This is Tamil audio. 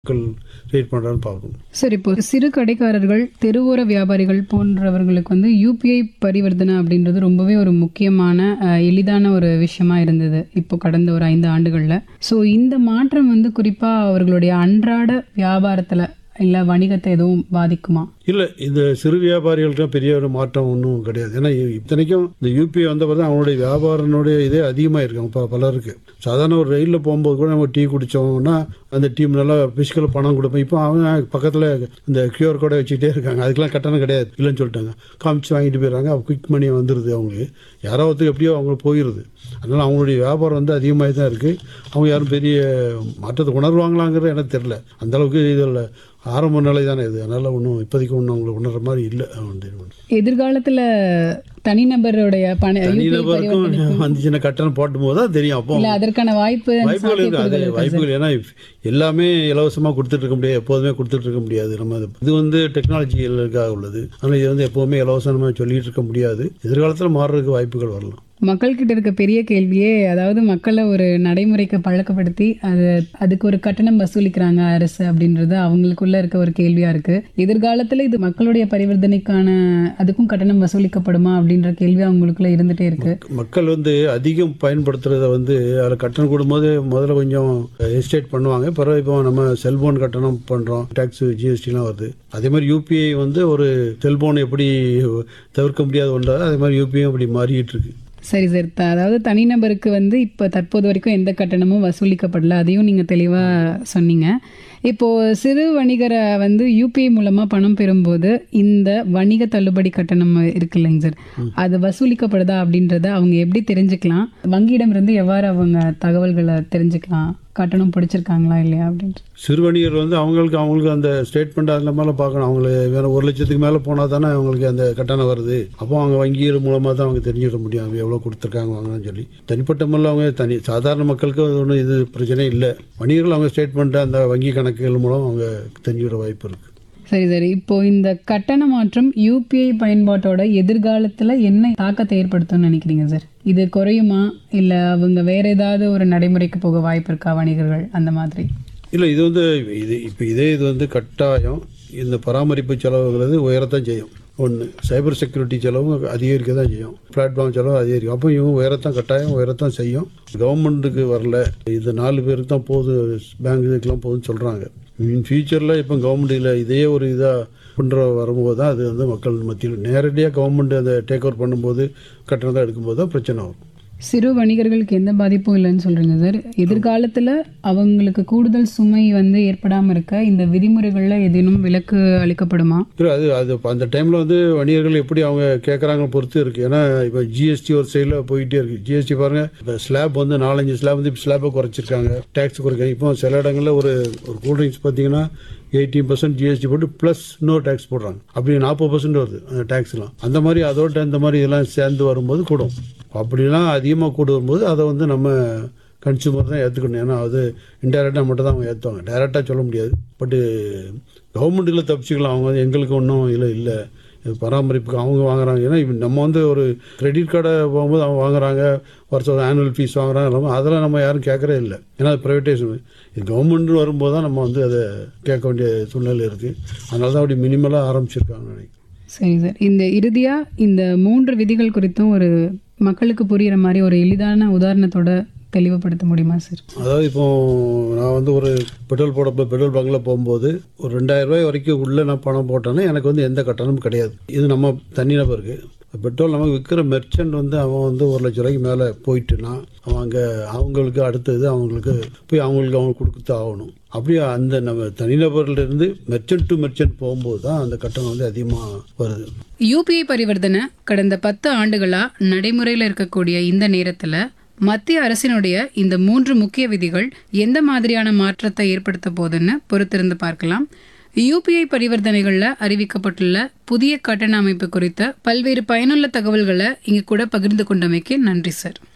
மக்கள் ரேட் பண்ணுறான்னு பார்க்கணும் சார் இப்போ சிறு கடைக்காரர்கள் தெருவோர வியாபாரிகள் போன்றவர்களுக்கு வந்து யூபிஐ பரிவர்த்தனை அப்படின்றது ரொம்பவே ஒரு முக்கியமான அஹ், எளிதான ஒரு விஷயமா இருந்தது இப்போ கடந்த ஒரு ஐந்து ஆண்டுகளில் ஸோ இந்த மாற்றம் வந்து குறிப்பாக அவர்களுடைய அன்றாட வியாபாரத்தில் இல்லை வணிகத்தை எதுவும் பாதிக்குமா இல்லை இந்த சிறு வியாபாரிகளுக்கு பெரிய ஒரு மாற்றம் ஒன்றும் கிடையாது ஏன்னா இத்தனைக்கும் இந்த யூபிஐ வந்த பிறகு அவங்களுடைய வியாபாரனுடைய இதே அதிகமாக இருக்கு இப்போ பலருக்கு சாதாரண ஒரு ரயிலில் போகும்போது கூட நம்ம டீ குடித்தோம்னா அந்த டீ நல்லா பிசிக்கல் பணம் கொடுப்போம் இப்போ அவங்க பக்கத்தில் இந்த கியூஆர் கோடை வச்சுக்கிட்டே இருக்காங்க அதுக்கெல்லாம் கட்டணம் கிடையாது இல்லைன்னு சொல்லிட்டாங்க காமிச்சு வாங்கிட்டு போயிடுறாங்க குயிக் மணி வந்துடுது அவங்களுக்கு யாரோ ஒருத்தருக்கு எப்படியோ அவங்களுக்கு போயிடுது அதனால் அவங்களுடைய வியாபாரம் வந்து அதிகமாக தான் இருக்குது அவங்க யாரும் பெரிய மாற்றத்தை உணர்வாங்களாங்கிறது எனக்கு தெரில அந்த அளவுக்கு இதில் ஆரம்ப நிலை தானே இது அதனால் ஒன்றும் இப்போதைக்கு ஒன்றும் அவங்களுக்கு உணர்ற மாதிரி இல்லை வந்து எதிர்காலத்தில் தனிநபருடைய பண UPI தனிநபருக்கும் பரிவர்த்தனைக்கும் வந்துச்சுன்னா கட்டணம் போட்டும் போது தான் தெரியும் அப்போ இல்லை அதற்கான வாய்ப்பு and வாய்ப்புகள் இருக்கு அது சாத்தியக்கூறுகள் இருக்கா சார்? வாய்ப்புகள் ஏன்னா if எல்லாமே இலவசமாக கொடுத்துட்டு இருக்க முடியாது எப்போதுமே கொடுத்துட்டு இருக்க முடியாது நம்ம அது- இது வந்து டெக்னாலஜிகளுக்காக உள்ளது ஆனால் இது வந்து எப்போவுமே இலவசமாக சொல்லிட்டு இருக்க முடியாது எதிர்காலத்தில் மாறுறதுக்கு வாய்ப்புகள் வரலாம் மக்கள்கிட்ட இருக்க பெரிய கேள்வியே அதாவது மக்களை ஒரு நடைமுறைக்கு பழக்கப்படுத்தி அது அதுக்கு ஒரு கட்டணம் வசூலிக்கிறாங்க அரசு அப்படின்றது அவங்களுக்குள்ள இருக்க ஒரு கேள்வியா இருக்கு எதிர்காலத்துல இது மக்களுடைய பரிவர்த்தனைக்கான அதுக்கும் கட்டணம் வசூலிக்கப்படுமா அப்படின்ற கேள்வி அவங்களுக்குள்ள இருந்துட்டே இருக்கு மக்கள் வந்து அதிகம் பயன்படுத்துறத வந்து அதில் கட்டணம் கொடுக்கும்போது முதல்ல கொஞ்சம் எஸ்டேட் பண்ணுவாங்க பிறகு இப்போ நம்ம செல்போன் கட்டணம் பண்ணுறோம் டேக்ஸ் ஜிஎஸ்டிலாம் வருது அதே மாதிரி யூபிஐ வந்து ஒரு செல்போன் எப்படி தவிர்க்க முடியாத ஒன்றா அதே மாதிரி யூபிஐ அப்படி மாறிக்கிட்டு இருக்கு சரி சார் த- அதாவது தனிநபருக்கு வந்து இப்போ தற்போது வரைக்கும் எந்த கட்டணமும் வசூலிக்கப்படல அதையும் நீங்கள் தெளிவாக சொன்னீங்க இப்போ சிறு வணிகரை வந்து யூபிஐ மூலமாக பணம் பெறும்போது இந்த வணிக தள்ளுபடி கட்டணம் இருக்கு இல்லைங்க சார் அது வசூலிக்கப்படுதா அப்படின்றத அவங்க எப்படி தெரிஞ்சுக்கலாம் வங்கியிடமிருந்து எவ்வாறு அவங்க தகவல்களை தெரிஞ்சுக்கலாம் கட்டணம் பிடிச்சிருக்காங்களா இல்லையா அப்படின்ட்டு சிறு வணிகர் வந்து அவங்களுக்கு அவங்களுக்கு அந்த ஸ்டேட்மெண்ட் அதில் மேலே பார்க்கணும் அவங்களுக்கு வேற ஒரு லட்சத்துக்கு மேலே போனால் தானே அவங்களுக்கு அந்த கட்டணம் வருது அப்போ அவங்க வங்கிகள் மூலமாக தான் அவங்க தெரிஞ்சுக்க முடியும் அவங்க எவ்வளோ கொடுத்துருக்காங்க வாங்கன்னு சொல்லி தனிப்பட்ட முறையில் அவங்க தனி சாதாரண மக்களுக்கு அது ஒன்றும் இது பிரச்சனை இல்லை வணிகர்கள் அவங்க ஸ்டேட்மெண்ட்டை அந்த வங்கி கணக்குகள் மூலம் அவங்க தெரிஞ்சுக்கிற வாய்ப்பு இருக்குது சரி சரி இப்போ இந்த கட்டண மாற்றம் யூபிஐ பயன்பாட்டோட எதிர்காலத்தில் என்ன தாக்கத்தை ஏற்படுத்தும்னு நினைக்கிறீங்க சார் இது குறையுமா இல்லை அவங்க வேற ஏதாவது ஒரு நடைமுறைக்கு போக வாய்ப்பு இருக்கா வணிகர்கள் அந்த மாதிரி இல்லை இது வந்து இது இப்போ இதே இது வந்து கட்டாயம் இந்த பராமரிப்பு செலவுங்கிறது உயரத்தான் செய்யும் ஒன்று சைபர் செக்யூரிட்டி செலவும் அதிகரிக்க தான் செய்யும் பிளாட்ஃபார்ம் செலவு அதிகரிக்கும் அப்போ இவங்க உயரத்தான் கட்டாயம் உயரத்தான் செய்யும் கவர்மெண்ட்டுக்கு வரல இது நாலு பேருக்கு தான் போகுது பேங்க் இதுக்கெல்லாம் போகுதுன்னு சொல்கிறாங்க இன் ஃபியூச்சரில் இப்போ கவர்மெண்ட் இதில் இதே ஒரு இதாக பண்ணுற வரும்போது தான் அது வந்து மக்கள் மத்தியில் நேரடியாக கவர்மெண்ட் அந்த டேக் ஓவர் பண்ணும்போது கட்டணம் எடுக்கும்போது தான் பிரச்சனை வரும் சிறு வணிகர்களுக்கு எந்த பாதிப்பும் இல்லைன்னு சொல்றீங்க சார் எதிர்காலத்தில் அவங்களுக்கு கூடுதல் சுமை வந்து ஏற்படாமல் இருக்க இந்த விதிமுறைகளில் ஏதேனும் விலக்கு அளிக்கப்படுமா இல்லை அது அது இப்ப அந்த டைமில் வந்து வணிகர்கள் எப்படி அவங்க கேட்குறாங்க பொறுத்து இருக்குது ஏன்னா இப்போ ஜிஎஸ்டி ஒரு சைடில் போயிட்டே இருக்குது ஜிஎஸ்டி பாருங்கள் இப்போ ஸ்லாப் வந்து நாலஞ்சு ஸ்லாப் வந்து இப்போ ஸ்லாப்பை குறைச்சிருக்காங்க டேக்ஸ் குறைக்காங்க இப்போ சில இடங்களில் ஒரு ஒரு கூல்ட்ரிங்க்ஸ் பார்த்தீங்கன்னா எயிட்டீன் பர்சன்ட் ஜிஎஸ்டி போட்டு ப்ளஸ் இன்னொரு டேக்ஸ் போடுறாங்க அப்படி நாற்பது பர்சன்ட் வருது அந்த டேக்ஸ்லாம் அந்த மாதிரி அதோட இந்த மாதிரி இதெல்லாம் சேர்ந்து வரும்போது கூடும் அப்படிலாம் அதிகமாக கூட வரும்போது அதை வந்து நம்ம கன்சியூமர் தான் ஏற்றுக்கணும் ஏன்னா அது இன்டெரக்டாக மட்டும் தான் அவங்க ஏற்றுவாங்க டைரெக்டாக சொல்ல முடியாது பட்டு கவர்மெண்ட்டில் தப்பிச்சுக்கலாம் அவங்க வந்து எங்களுக்கு ஒன்றும் இல்லை இல்லை இது பராமரிப்புக்கு அவங்க வாங்குறாங்க ஏன்னா இப்போ நம்ம வந்து ஒரு கிரெடிட் கார்டை போகும்போது அவங்க வாங்குறாங்க வருஷம் ஆனுவல் ஃபீஸ் வாங்குறாங்க எல்லாமே அதெல்லாம் நம்ம யாரும் கேட்குறே இல்லை ஏன்னா அது ப்ரைவேட்டேஷன் இது கவர்மெண்ட் வரும்போது தான் நம்ம வந்து அதை கேட்க வேண்டிய சூழ்நிலை இருக்குது அதனால தான் அப்படி மினிமலாக ஆரம்பிச்சிருக்காங்க நினைக்கிறேன் சரி சார் இந்த இறுதியா இந்த மூன்று விதிகள் குறித்தும் ஒரு மக்களுக்கு புரியுற மாதிரி ஒரு எளிதான உதாரணத்தோட தெளிவுபடுத்த முடியுமா சார் அதாவது இப்போ நான் வந்து ஒரு பெட்ரோல் போட பெட்ரோல் பங்கில் போகும்போது ஒரு ரெண்டாயிரம் ரூபாய் வரைக்கும் உள்ளே நான் பணம் போட்டேன்னா எனக்கு வந்து எந்த கட்டணமும் கிடையாது இது நம்ம தனிநபருக்கு பெட்ரோல் நமக்கு விற்கிற மெர்ச்சன்ட் வந்து அவன் வந்து ஒரு லட்ச ரூபாய்க்கு மேலே போயிட்டுனா அவன் அங்கே அவங்களுக்கு அடுத்தது அவங்களுக்கு போய் அவங்களுக்கு அவங்க கொடுத்து ஆகணும் அப்படியே அந்த நம்ம தனிநபர்லேருந்து மெர்ச்சன்ட் டு மெர்ச்சன்ட் போகும்போது தான் அந்த கட்டணம் வந்து அதிகமாக வருது யூபிஐ பரிவர்த்தனை கடந்த பத்து ஆண்டுகளா நடைமுறையில் இருக்கக்கூடிய இந்த நேரத்துல மத்திய அரசினுடைய இந்த மூன்று முக்கிய விதிகள் எந்த மாதிரியான மாற்றத்தை ஏற்படுத்த போகுதுன்னு பொறுத்திருந்து பார்க்கலாம் யூபிஐ பரிவர்த்தனைகளில் அறிவிக்கப்பட்டுள்ள புதிய கட்டண அமைப்பு குறித்த பல்வேறு பயனுள்ள தகவல்களை இங்க கூட பகிர்ந்து கொண்டமைக்கு நன்றி சார்